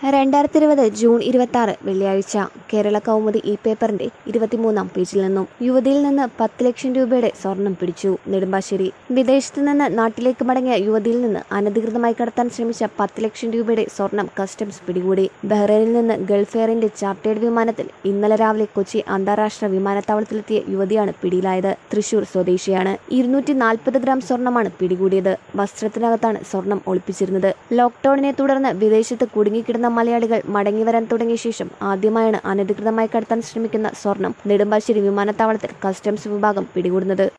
രണ്ടായിരത്തി ഇരുപത് ജൂൺ ഇരുപത്തി ആറ് വെള്ളിയാഴ്ച കേരള കൗമുദി ഈ പേപ്പറിന്റെ ഇരുപത്തിമൂന്നാം പേജിൽ നിന്നും യുവതിയിൽ നിന്ന് പത്ത് ലക്ഷം രൂപയുടെ സ്വർണം പിടിച്ചു നെടുമ്പാശ്ശേരി വിദേശത്ത് നിന്ന് നാട്ടിലേക്ക് മടങ്ങിയ യുവതിയിൽ നിന്ന് അനധികൃതമായി കടത്താൻ ശ്രമിച്ച പത്ത് ലക്ഷം രൂപയുടെ സ്വർണം കസ്റ്റംസ് പിടികൂടി ബഹ്റൈനിൽ നിന്ന് ഗൾഫ് എയറിന്റെ ചാർട്ടേഡ് വിമാനത്തിൽ ഇന്നലെ രാവിലെ കൊച്ചി അന്താരാഷ്ട്ര വിമാനത്താവളത്തിലെത്തിയ യുവതിയാണ് പിടിയിലായത് തൃശൂർ സ്വദേശിയാണ് ഇരുന്നൂറ്റി നാൽപ്പത് ഗ്രാം സ്വർണമാണ് പിടികൂടിയത് വസ്ത്രത്തിനകത്താണ് സ്വർണം ഒളിപ്പിച്ചിരുന്നത് ലോക്ഡൌണിനെ തുടർന്ന് വിദേശത്ത് കുടുങ്ങിക്കിടന്ന മലയാളികൾ മടങ്ങിവരാൻ തുടങ്ങിയ ശേഷം ആദ്യമായാണ് അനധികൃതമായി കടത്താൻ ശ്രമിക്കുന്ന സ്വർണം നെടുമ്പാശ്ശേരി വിമാനത്താവളത്തിൽ കസ്റ്റംസ് വിഭാഗം പിടികൂടുന്നത്